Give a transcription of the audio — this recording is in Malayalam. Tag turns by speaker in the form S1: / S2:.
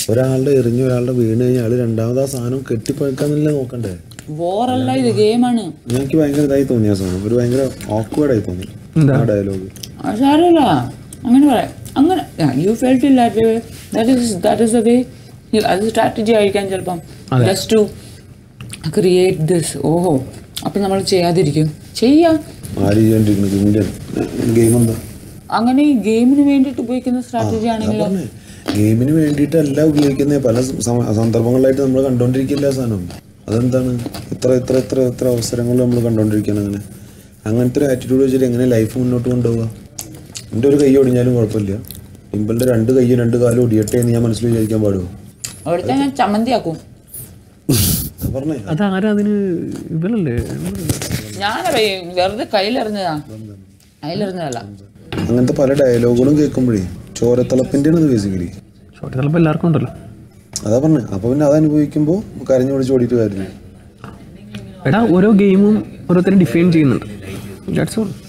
S1: ഒരാളുടെ എറിഞ്ഞ് ഒരാളുടെ വീണ് കഴിഞ്ഞാൽ ആള് രണ്ടാമത് ആ സാധനം കെട്ടിപ്പഴക്കാന്നല്ലേ നോക്കണ്ടേ
S2: ബോറല്ല ഇത് ഗെയിമാണ്
S1: എനിക്ക് ഭയങ്കര ഇതായി തോന്നി ആ സാധനം ഒരു ഭയങ്കര ഓക്വേർഡായി തോന്നി ആ ഡയലോഗ്
S2: സാരമില്ല അങ്ങനെ പറയാം അങ്ങനെ യു ഫെൽറ്റ് ഇല്ല that is that is the way അത് സ്ട്രാറ്റജി ആയിരിക്കാം ചിലപ്പം ജസ്റ്റ് ടു ക്രിയേറ്റ് ദിസ് ഓഹോ അപ്പം നമ്മൾ ചെയ്യാതിരിക്കും ചെയ്യാം
S1: ആര് ചെയ്തോണ്ടിരിക്കുന്നത് ഇന്ത്യൻ ഗെയിം എന്താ
S2: അങ്ങനെ ഈ ഗെയിമിന് വേണ്ടിയിട്ട് ഉപയോഗിക്കുന്ന സ്ട്രാറ്റജി ആണെങ്കിലോ
S1: പറഞ്ഞേ ഗെയിമിന് വേണ്ടിയിട്ടല്ല ഉപയോഗിക്കുന്നത് പല സമ- സന്ദർഭങ്ങളിലായിട്ട് നമ്മൾ കണ്ടോണ്ടിരിക്കില്ല ആ സാധനം അതെന്താണ് ഇത്ര ഇത്ര ഇത്ര ഇത്ര അവസരങ്ങൾ നമ്മൾ കണ്ടോണ്ടിരിക്കുകയാണ് അങ്ങനെ അങ്ങനത്തെ ഒരു ആറ്റിറ്റ്യൂഡ് വെച്ചിട്ട് എങ്ങനെ ലൈഫ് മുന്നോട്ട് കൊണ്ടുപോകുക എൻ്റെ ഒരു കൈ ഒടിഞ്ഞാലും കുഴപ്പമില്ല ഇമ്പലിൻ്റെ രണ്ട് കൈയും രണ്ട് കാലും ഒടിയട്ടെ എന്ന് ഞാൻ മനസ്സിൽ വിചാരിക്കാൻ പാടുമോ
S2: അവിടുത്തെ ഞാൻ ചമ്മന്തിയാക്കും
S1: പറഞ്ഞേ
S3: അതാരാ അതിന് ഇവരല്ലേ
S2: ഞാനറിയ വെറുതെ കയ്യിലെറിഞ്ഞതാ കയ്യിലെറിഞ്ഞതല്ല
S1: അങ്ങനത്തെ പല ഡയലോഗുകളും കേൾക്കുമ്പോഴേ ചോരത്തിളപ്പിൻ്റെയാണ് അത് ബേസിക്കലി
S3: ഷോർട്ട് ചിലപ്പോൾ എല്ലാവർക്കും ഉണ്ടല്ലോ
S1: അതാ പറഞ്ഞേ അപ്പോൾ പിന്നെ അത് അനുഭവിക്കുമ്പോൾ കരഞ്ഞു പിടിച്ച് ഓടിയിട്ട് കാര്യമില്ല
S3: എടാ ഓരോ ഗെയിമും ഓരോരുത്തരും ഡിഫൈൻ ചെയ്യുന്നുണ്ട് ദാറ്റ്സ് ഓൾ